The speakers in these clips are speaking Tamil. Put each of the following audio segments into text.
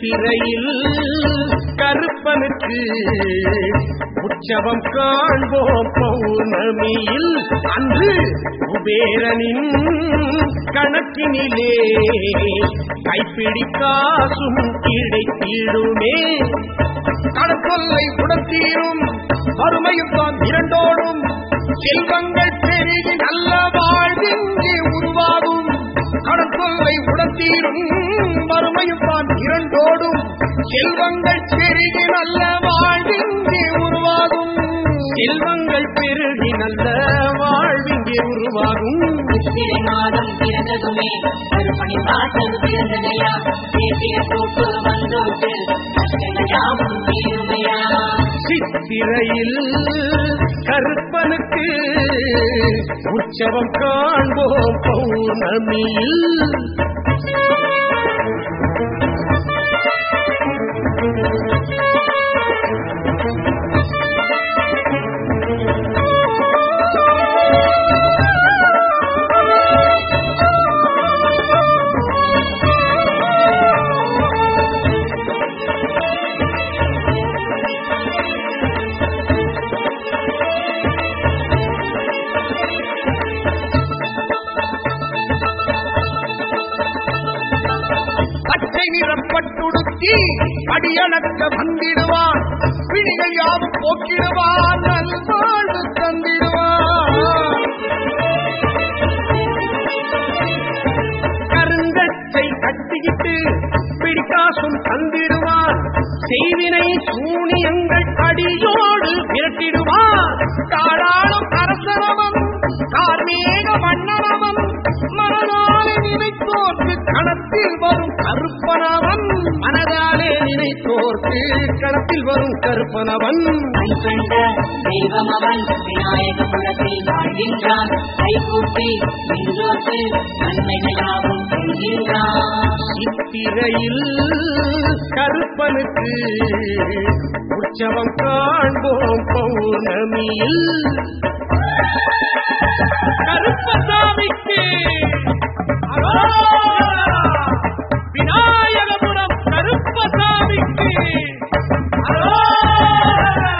சித்திரையில் கருப்பனுக்கு உற்சவம் காண்போம் பௌர்ணமியில் அன்று குபேரனின் கணக்கினிலே கைப்பிடி காசும் கிடைத்திடுமே கடற்கொல்லை உடத்தீரும் வறுமையும் தான் இரண்டோடும் செல்வங்கள் பெருகி நல்ல வாழ்வின்றி உருவாகும் கடற்கொல்லை உடத்தீரும் வறுமையும் தான் இரண்டோடும் செல்வங்கள் பெருகி நல்ல வாழ்வின்றி உருவாகும் செல்வங்கள் பெருகி நல்ல வாழ்வின்றி உருவாகும் சித்திரை மாதம் பிறந்ததுமே ஒரு பணி வாசல் பிறந்ததையா தேசிய கூட்டு வந்தோட்டு கஷ்டங்கள் யாவும் தீருமையா சித்திரையில் கருப்பனுக்கு உற்சவம் காண்போம் பௌர்ணமியில் பச்சை நிறப்பட்டுடுத்தி அடியணக்க வந்திடுவான் பிணிகள் யாவும் போக்கிடுவான் நல்வாழ்வு தந்திடுவான் கருங்கச்சை கட்டிக்கிட்டு பிடிக்காசும் தந்திடுவான் செய்வினை சூனியங்கள் அடியோடு விரட்டிடுவான் தாராளும் அரசனவன் கார்மேக மன்னனவன் மனதாலே நினைத்தோர்க்கு கணத்தில் வரும் கருப்பனவன் மனதாலே நினைத்தோர்க்கு கணத்தில் வரும் கருப்பனவன் கண் கண்ட தெய்வம் அவன் விநாயக குலத்தில் வாழ்கின்றான் கைகூட்டி இன்றோட்டு நன்மைகள் யாவும் செய்கின்றான் சித்திரையில் கருப்பனுக்கு உற்சவம் காண்போம் பௌர்ணமியில் கருப்பசாமிக்கு அரோரா! விநாயகபுரம் கருப்பசாமிக்கு அரோரா!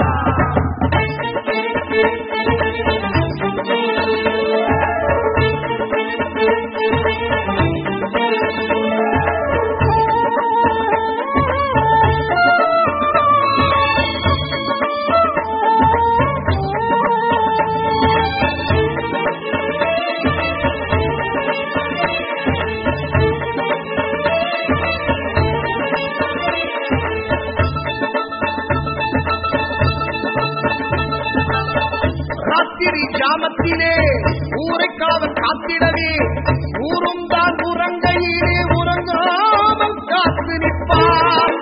ராத்திரி ஜாமத்திலே ஊரை காவல் காத்திடவே ஊரும் தான் உறங்கையிலே உறங்காமல் காத்து நிற்பார்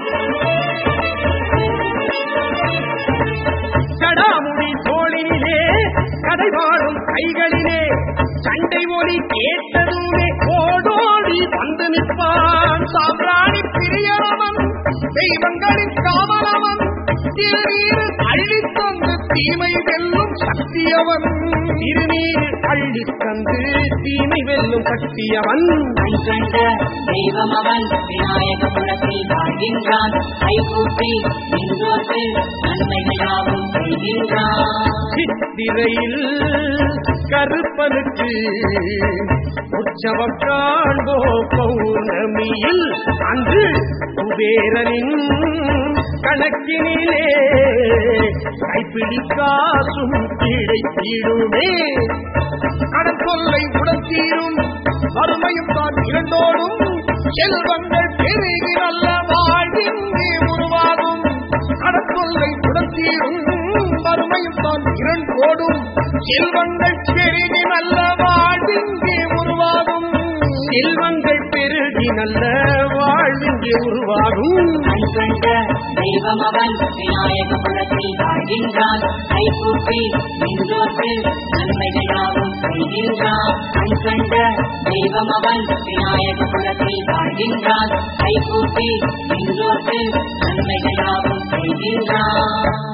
சடாமுடி தோளினிலே கதை வாழும் கைகளிலே சண்டை ஒலி கேட்டதுமே ஓடோடி வந்து நிற்பான் சாம்பிராணி பிரியரவன் தெய்வங்களின் காவலவன் திருநீர் அள்ளித் தந்து தீமை வெல்லும் சக்தியவன் திருநீர் அள்ளித் தந்து தீமை வெல்லும் சக்தியவன் கண் கண்ட தெய்வம் அவன் விநாயக குலத்தில் வாழ்கின்றான் கைகூட்டி இன்றோட்டு நன்மைகள் யாவும் செய்கின்றான் சித்திரையில் கருப்பனுக்கு உற்சவம் காண்போ பௌர்ணமியில் அன்று குபேரனின் கணக்கினிலே கைப்பிடி காசும் கிடைத்திடுமே கடற்கொல்லை உடத்தீரும் வறுமையும் தான் இரண்டோடும் செல்வங்கள் பெருகி நல்ல வாழ்வின்றி உருவாகும் கடற்கொல்லை உடத்தீரும் வறுமையும் தான் இரண்டோடும் செல்வங்கள் பெருகி நல்ல வாழ்வின்றி உருவாகும் செல்வங்கள் பெருகி நல்ல வாழ்வின்றி உருவாகும் கண் கண்ட தெய்வம் அவன் விநாயக குலத்தில் வாழ்கின்றான் கைகூட்டி இன்றோட்டு நன்மைகள் யாவும் செய்கின்றான் கண் கண்ட தெய்வம் அவன் விநாயக குலத்தில் வாழ்கின்றான் கைகூட்டி இன்றோட்டு நன்மைகள் யாவும் செய்கின்றான்